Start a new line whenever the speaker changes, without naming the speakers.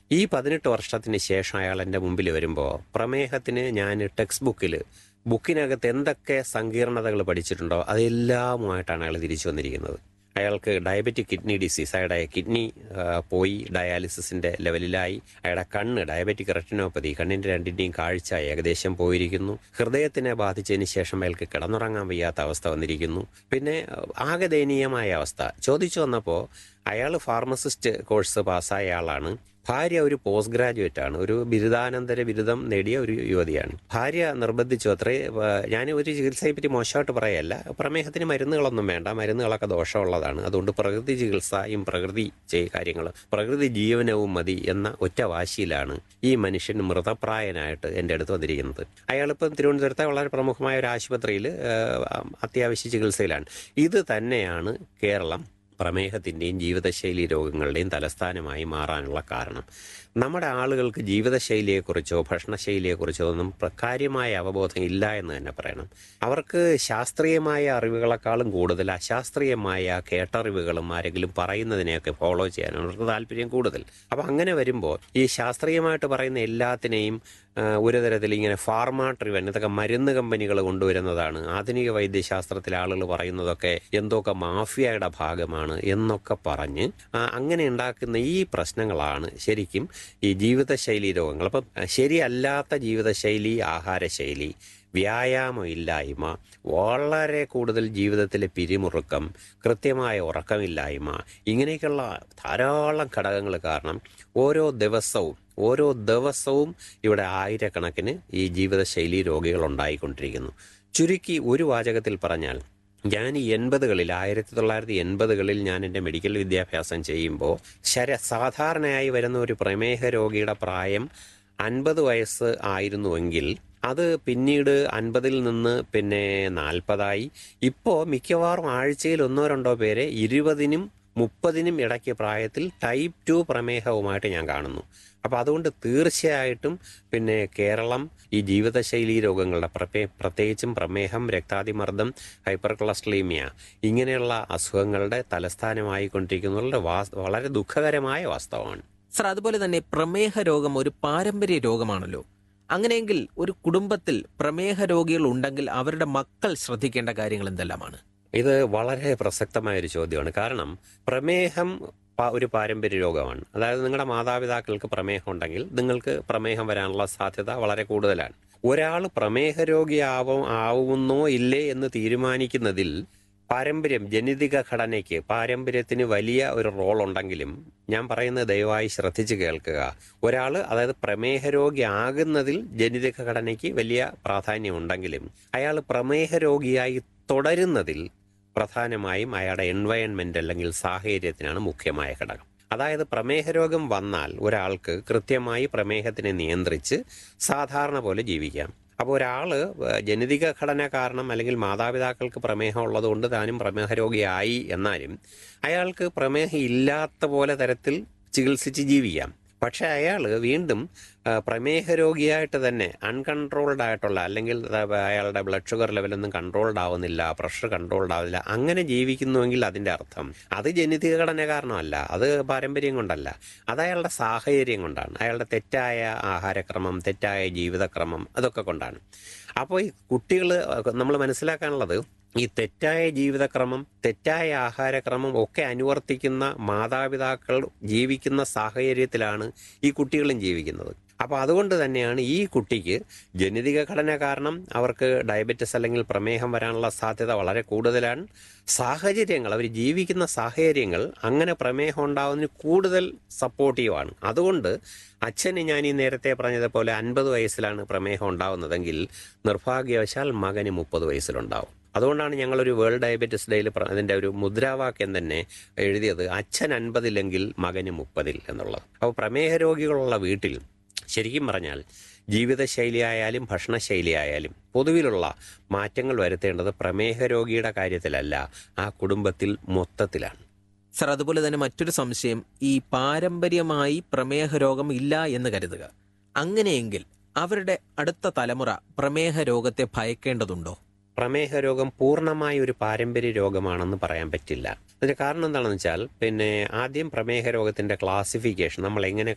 ഈ പതിനെട്ട് വർഷത്തിന് ശേഷം അയാൾ എൻ്റെ മുമ്പിൽ വരുമ്പോൾ പ്രമേഹത്തിന് ഞാൻ ടെക്സ്റ്റ് ബുക്കിൽ ബുക്കിനകത്ത് എന്തൊക്കെ സങ്കീർണതകൾ പഠിച്ചിട്ടുണ്ടോ അതെല്ലാമുമായിട്ടാണ് അയാൾ തിരിച്ചു വന്നിരിക്കുന്നത് അയാൾക്ക് ഡയബറ്റിക് കിഡ്നി ഡിസീസ് അയാളുടെ കിഡ്നി ആ, പോയി ഡയാലിസിസിന്റെ ലെവലിലായി അയാളുടെ കണ്ണ് ഡയബറ്റിക് റെറ്റിനോപ്പതി കണ്ണിന്റെ രണ്ടിന്റെയും കാഴ്ച ഏകദേശം പോയിരിക്കുന്നു ഹൃദയത്തിനെ ബാധിച്ചതിന് ശേഷം അയാൾക്ക് കിടന്നുറങ്ങാൻ വയ്യാത്ത അവസ്ഥ വന്നിരിക്കുന്നു പിന്നെ ആ, ആകെ ദയനീയമായ അവസ്ഥ ചോദിച്ചു വന്നപ്പോൾ അയാൾ ഫാർമസിസ്റ്റ് കോഴ്സ് പാസ്സായ ആളാണ് ഭാര്യ ഒരു പോസ്റ്റ് ഗ്രാജുവേറ്റ് ആണ് ഒരു ബിരുദാനന്തര ബിരുദം നേടിയ ഒരു യുവതിയാണ് ഭാര്യ നിർബന്ധിച്ചു അത്രേ ആ, ഞാൻ ഒരു ചികിത്സയെ പറ്റി മോശമായിട്ട് പറയല്ല പ്രമേഹത്തിന് മരുന്നുകളൊന്നും വേണ്ട മരുന്നുകളൊക്കെ ദോഷമുള്ളതാണ് അതുകൊണ്ട് പ്രകൃതി ചികിത്സയും പ്രകൃതി ചെയ് കാര്യങ്ങൾ പ്രകൃതി ജീവനവും മതി എന്ന ഒറ്റ വാശിയിലാണ് ഈ മനുഷ്യൻ മൃതപ്രായനായിട്ട് എൻ്റെ അടുത്ത് വന്നിരിക്കുന്നത് അയാളിപ്പം തിരുവനന്തപുരത്തെ വളരെ പ്രമുഖമായ ഒരു ആശുപത്രിയിൽ അത്യാവശ്യ ചികിത്സയിലാണ് ഇത് തന്നെയാണ് കേരളം പ്രമേഹത്തിൻ്റെയും ജീവിതശൈലി രോഗങ്ങളുടെയും തലസ്ഥാനമായി മാറാനുള്ള കാരണം നമ്മുടെ ആളുകൾക്ക് ജീവിതശൈലിയെക്കുറിച്ചോ ഭക്ഷണശൈലിയെക്കുറിച്ചോ ഒന്നും പ്ര- കാര്യമായ അവബോധം ഇല്ല എന്ന് തന്നെ പറയണം അവർക്ക് ശാസ്ത്രീയമായ അറിവുകളെക്കാളും കൂടുതൽ അശാസ്ത്രീയമായ കേട്ടറിവുകളും ആരെങ്കിലും പറയുന്നതിനെയൊക്കെ ഫോളോ ചെയ്യാനാണ് അവർക്ക് താല്പര്യം കൂടുതൽ അപ്പം അങ്ങനെ വരുമ്പോൾ ഈ ശാസ്ത്രീയമായിട്ട് പറയുന്ന എല്ലാത്തിനെയും ആ, ഒരു തരത്തിൽ ഇങ്ങനെ ഫാർമ ട്രിവൻ ഇതൊക്കെ മരുന്ന് കമ്പനികൾ കൊണ്ടുവരുന്നതാണ് ആധുനിക വൈദ്യശാസ്ത്രത്തിലെ ആളുകൾ പറയുന്നതൊക്കെ എന്തൊക്കെ മാഫിയയുടെ ഭാഗമാണ് എന്നൊക്കെ പറഞ്ഞ് ആ, അങ്ങനെ ഉണ്ടാക്കുന്ന ഈ പ്രശ്നങ്ങളാണ് ശരിക്കും ഈ ജീവിതശൈലി രോഗങ്ങൾ അപ്പം ആ, ശരിയല്ലാത്ത ജീവിതശൈലി ആഹാരശൈലി വ്യായാമം ഇല്ലായ്മ വളരെ കൂടുതൽ ജീവിതത്തിലെ പിരിമുറുക്കം കൃത്യമായ ഉറക്കമില്ലായ്മ ഇങ്ങനെയൊക്കെയുള്ള ധാരാളം ഘടകങ്ങൾ കാരണം ഓരോ ദിവസവും ഓരോ ദിവസവും ഇവിടെ ആയിരക്കണക്കിന് ഈ ജീവിതശൈലി രോഗികൾ ഉണ്ടായിക്കൊണ്ടിരിക്കുന്നു ചുരുക്കി ഒരു വാചകത്തിൽ പറഞ്ഞാൽ ഞാൻ ഈ എൺപതുകളിൽ ആയിരത്തി തൊള്ളായിരത്തി എൺപതുകളിൽ ഞാൻ എൻ്റെ മെഡിക്കൽ വിദ്യാഭ്യാസം ചെയ്യുമ്പോൾ ശര സാധാരണയായി വരുന്ന ഒരു പ്രമേഹ രോഗിയുടെ പ്രായം അൻപത് വയസ്സ് ആയിരുന്നുവെങ്കിൽ അത് പിന്നീട് അൻപതിൽ നിന്ന് പിന്നെ നാൽപ്പതായി ഇപ്പോൾ മിക്കവാറും ആഴ്ചയിൽ ഒന്നോ രണ്ടോ പേരെ ഇരുപതിനും മുപ്പതിനും ഇടയ്ക്ക് പ്രായത്തിൽ ടൈപ്പ് ടു പ്രമേഹവുമായിട്ട് ഞാൻ കാണുന്നു അപ്പോൾ അതുകൊണ്ട് തീർച്ചയായിട്ടും പിന്നെ കേരളം ഈ ജീവിതശൈലി രോഗങ്ങളുടെ പ്രമേ പ്രത്യേകിച്ചും പ്രമേഹം രക്താതിമർദ്ദം ഹൈപ്പർ കൊളസ്ട്രീമിയ ഇങ്ങനെയുള്ള അസുഖങ്ങളുടെ തലസ്ഥാനമായി കൊണ്ടിരിക്കുന്നത് വളരെ ദുഃഖകരമായ വാസ്തവമാണ്
സർ അതുപോലെ തന്നെ പ്രമേഹ രോഗം ഒരു പാരമ്പര്യ രോഗമാണല്ലോ അങ്ങനെയെങ്കിൽ ഒരു കുടുംബത്തിൽ പ്രമേഹ രോഗികൾ ഉണ്ടെങ്കിൽ അവരുടെ മക്കൾ ശ്രദ്ധിക്കേണ്ട കാര്യങ്ങൾ എന്തെല്ലാമാണ്
ഇത് വളരെ പ്രസക്തമായ ഒരു ചോദ്യമാണ് കാരണം പ്രമേഹം പ- ഒരു പാരമ്പര്യ രോഗമാണ് അതായത് നിങ്ങളുടെ മാതാപിതാക്കൾക്ക് പ്രമേഹം ഉണ്ടെങ്കിൽ നിങ്ങൾക്ക് പ്രമേഹം വരാനുള്ള സാധ്യത വളരെ കൂടുതലാണ് ഒരാൾ പ്രമേഹ രോഗിയാവും ആവുന്നോ ഇല്ലേ എന്ന് തീരുമാനിക്കുന്നതിൽ പാരമ്പര്യം ജനിതക ഘടനയ്ക്ക് പാരമ്പര്യത്തിന് വലിയ ഒരു റോൾ ഉണ്ടെങ്കിലും ഞാൻ പറയുന്നത് ദയവായി ശ്രദ്ധിച്ചു കേൾക്കുക ഒരാൾ അതായത് പ്രമേഹ രോഗി ആകുന്നതിൽ ജനിതക ഘടനയ്ക്ക് വലിയ പ്രാധാന്യമുണ്ടെങ്കിലും അയാൾ പ്രമേഹ രോഗിയായി തുടരുന്നതിൽ പ്രധാനമായും അയാളുടെ എൻവയൺമെന്റ് അല്ലെങ്കിൽ സാഹചര്യത്തിനാണ് മുഖ്യമായ ഘടകം അതായത് പ്രമേഹ രോഗം വന്നാൽ ഒരാൾക്ക് കൃത്യമായി പ്രമേഹത്തിനെ നിയന്ത്രിച്ച് സാധാരണ പോലെ ജീവിക്കാം അപ്പോൾ ഒരാൾ ജനിതക ഘടന കാരണം അല്ലെങ്കിൽ മാതാപിതാക്കൾക്ക് പ്രമേഹം ഉള്ളതുകൊണ്ട് താനും പ്രമേഹ രോഗിയായി എന്നാലും അയാൾക്ക് പ്രമേഹം ഇല്ലാത്ത പോലെ തരത്തിൽ ചികിത്സിച്ച് ജീവിക്കാം പക്ഷെ അയാൾ വീണ്ടും ആ, പ്രമേഹ രോഗിയായിട്ട് തന്നെ അൺകൺട്രോൾഡ് ആയിട്ടുള്ള അല്ലെങ്കിൽ ആ, അയാളുടെ ബ്ലഡ് ഷുഗർ ലെവലൊന്നും കൺട്രോൾഡ് ആവുന്നില്ല പ്രഷർ കൺട്രോൾഡ് ആവുന്നില്ല അങ്ങനെ ജീവിക്കുന്നുവെങ്കിൽ അതിന്റെ അർത്ഥം അത് ജനിതക ഘടന കാരണമല്ല അത് പാരമ്പര്യം കൊണ്ടല്ല അത് അയാളുടെ സാഹചര്യം കൊണ്ടാണ് അയാളുടെ തെറ്റായ ആഹാരക്രമം തെറ്റായ ജീവിതക്രമം അതൊക്കെ കൊണ്ടാണ് അപ്പോൾ ഈ കുട്ടികൾ നമ്മൾ മനസ്സിലാക്കാനുള്ളത് ഈ തെറ്റായ ജീവിതക്രമം തെറ്റായ ആഹാരക്രമം ഒക്കെ അനുവർത്തിക്കുന്ന മാതാപിതാക്കൾ ജീവിക്കുന്ന സാഹചര്യത്തിലാണ് ഈ കുട്ടികളും ജീവിക്കുന്നത് അപ്പോൾ അതുകൊണ്ട് തന്നെയാണ് ഈ കുട്ടിക്ക് ജനിതക ഘടന കാരണം അവർക്ക് ഡയബറ്റിസ് അല്ലെങ്കിൽ പ്രമേഹം വരാനുള്ള സാധ്യത വളരെ കൂടുതലാണ് സാഹചര്യങ്ങൾ അവർ ജീവിക്കുന്ന സാഹചര്യങ്ങൾ അങ്ങനെ പ്രമേഹം ഉണ്ടാവുന്നതിന് കൂടുതൽ സപ്പോർട്ടീവാണ് അതുകൊണ്ട് അച്ഛന് ഞാൻ ഈ നേരത്തെ പറഞ്ഞതുപോലെ അൻപത് വയസ്സിലാണ് പ്രമേഹം ഉണ്ടാവുന്നതെങ്കിൽ നിർഭാഗ്യവശാൽ മകന് മുപ്പത് വയസ്സിലുണ്ടാവും അതുകൊണ്ടാണ് ഞങ്ങളൊരു വേൾഡ് ഡയബറ്റിസ് ഡേയിൽ അതിൻ്റെ ഒരു മുദ്രാവാക്യം തന്നെ എഴുതിയത് അച്ഛൻ അൻപതിലെങ്കിൽ മകന് മുപ്പതിൽ എന്നുള്ളത് അപ്പോൾ പ്രമേഹ രോഗികളുള്ള വീട്ടിൽ ശരിക്കും പറഞ്ഞാൽ ജീവിതശൈലി ആയാലും ഭക്ഷണശൈലി ആയാലും പൊതുവിലുള്ള മാറ്റങ്ങൾ വരുത്തേണ്ടത് പ്രമേഹ രോഗിയുടെ കാര്യത്തിലല്ല ആ കുടുംബത്തിൽ മൊത്തത്തിലാണ്
സർ അതുപോലെ തന്നെ മറ്റൊരു സംശയം ഈ പാരമ്പര്യമായി പ്രമേഹ രോഗം ഇല്ല എന്ന് കരുതുക അങ്ങനെയെങ്കിൽ അവരുടെ അടുത്ത തലമുറ പ്രമേഹ രോഗത്തെ ഭയക്കേണ്ടതുണ്ടോ
പ്രമേഹ രോഗം പൂർണ്ണമായ ഒരു പാരമ്പര്യ രോഗമാണെന്ന് പറയാൻ പറ്റില്ല അതിന്റെ കാരണം എന്താണെന്ന് വെച്ചാൽ പിന്നെ ആദ്യം പ്രമേഹ രോഗത്തിന്റെ ക്ലാസിഫിക്കേഷൻ നമ്മൾ എങ്ങനെ